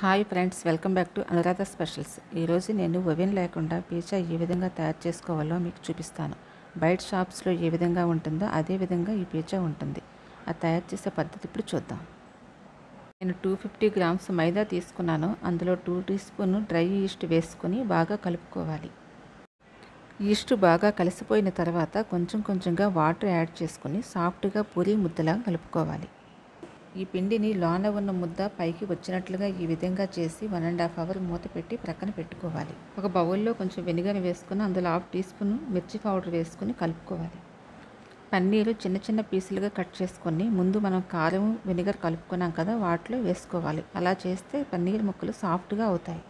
hi friends welcome back to Anuradha specials ఈరోజు నేను oven లేకుండా పిజ్జా ఏ విధంగా తయారు చేసుకోవాలో మీకు చూపిస్తాను బయట షాప్స్లో ఏ విధంగా ఉంటుందో అదే విధంగా ఈ పిజ్జా ఉంటుంది అది తయారు చేసే పద్ధతి ఇప్పుడు చూద్దాం నేను టూ ఫిఫ్టీ గ్రామ్స్ మైదా తీసుకున్నాను అందులో two teaspoon dry yeast వేసుకొని బాగా కలుపుకోవాలి ఈస్ట్ బాగా కలిసిపోయిన తర్వాత కొంచెం కొంచెంగా వాటర్ యాడ్ చేసుకొని సాఫ్ట్గా పూరి ముద్దలా కలుపుకోవాలి ఈ పిండిని లోన ఉన్న ముద్ద పైకి వచ్చినట్లుగా ఈ విధంగా చేసి వన్ అండ్ హాఫ్ అవర్ మూత పెట్టి ప్రక్కన పెట్టుకోవాలి ఒక బౌల్లో కొంచెం వెనిగర్ వేసుకుని అందులో హాఫ్ టీ స్పూన్ మిర్చి పౌడర్ వేసుకుని కలుపుకోవాలి పన్నీరు చిన్న చిన్న పీసులుగా కట్ చేసుకొని ముందు మనం కారం వెనిగర్ కలుపుకున్నాం కదా వాటిలో వేసుకోవాలి అలా చేస్తే పన్నీర్ ముక్కలు సాఫ్ట్గా అవుతాయి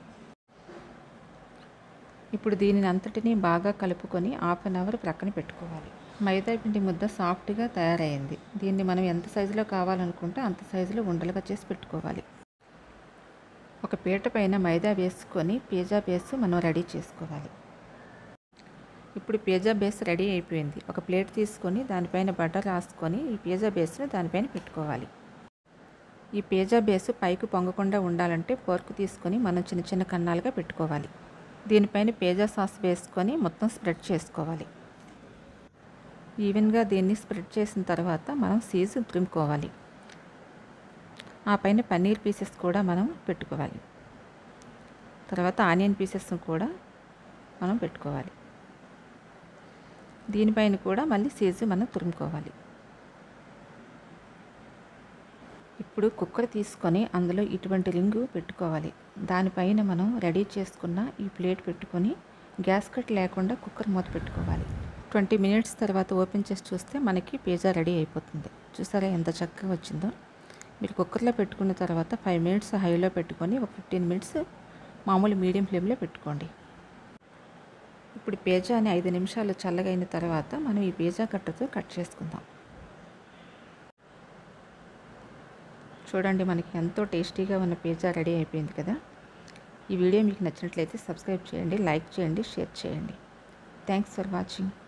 ఇప్పుడు దీనిని అంతటినీ బాగా కలుపుకొని హాఫ్ అన్ అవర్ ప్రక్కన పెట్టుకోవాలి మైదా పిండి ముద్ద సాఫ్ట్గా తయారైంది దీన్ని మనం ఎంత సైజులో కావాలనుకుంటే అంత సైజులో ఉండలుగా చేసి పెట్టుకోవాలి ఒక పీట పైన మైదా వేసుకొని పిజ్జా బేస్ మనం రెడీ చేసుకోవాలి ఇప్పుడు పిజ్జా బేస్ రెడీ అయిపోయింది ఒక ప్లేట్ తీసుకొని దానిపైన బటర్ రాసుకొని ఈ పిజ్జా బేస్ని దానిపైన పెట్టుకోవాలి ఈ పిజ్జా బేస్ పైకి పొంగకుండా ఉండాలంటే పోర్కు తీసుకొని మనం చిన్న చిన్న కన్నాలుగా పెట్టుకోవాలి దీనిపైన పిజ్జా సాస్ వేసుకొని మొత్తం స్ప్రెడ్ చేసుకోవాలి ఈవెన్గా దీన్ని స్ప్రెడ్ చేసిన తర్వాత మనం సీజ్ తురుముకోవాలి ఆ పైన పన్నీర్ పీసెస్ కూడా మనం పెట్టుకోవాలి తర్వాత ఆనియన్ పీసెస్ కూడా మనం పెట్టుకోవాలి దీనిపైన కూడా మళ్ళీ సీజు మనం తురుముకోవాలి ఇప్పుడు కుక్కర్ తీసుకొని అందులో ఇటువంటి రింగు పెట్టుకోవాలి దానిపైన మనం రెడీ చేసుకున్న ఈ ప్లేట్ పెట్టుకొని గ్యాస్ కట్ లేకుండా కుక్కర్ మూత పెట్టుకోవాలి ట్వంటీ మినిట్స్ తర్వాత ఓపెన్ చేసి చూస్తే మనకి పిజ్జా రెడీ అయిపోతుంది చూసారా ఎంత చక్కగా వచ్చిందో మీరు కుక్కర్లో పెట్టుకున్న తర్వాత ఫైవ్ మినిట్స్ హైలో పెట్టుకొని ఒక ఫిఫ్టీన్ మినిట్స్ మామూలు మీడియం ఫ్లేమ్లో పెట్టుకోండి ఇప్పుడు పిజ్జాని ఐదు నిమిషాలు చల్లగైన తర్వాత మనం ఈ పిజ్జా కట్టతో కట్ చేసుకుందాం చూడండి మనకి ఎంతో టేస్టీగా ఉన్న పిజ్జా రెడీ అయిపోయింది కదా ఈ వీడియో మీకు నచ్చినట్లయితే సబ్స్క్రైబ్ చేయండి లైక్ చేయండి షేర్ చేయండి థ్యాంక్స్ ఫర్ వాచింగ్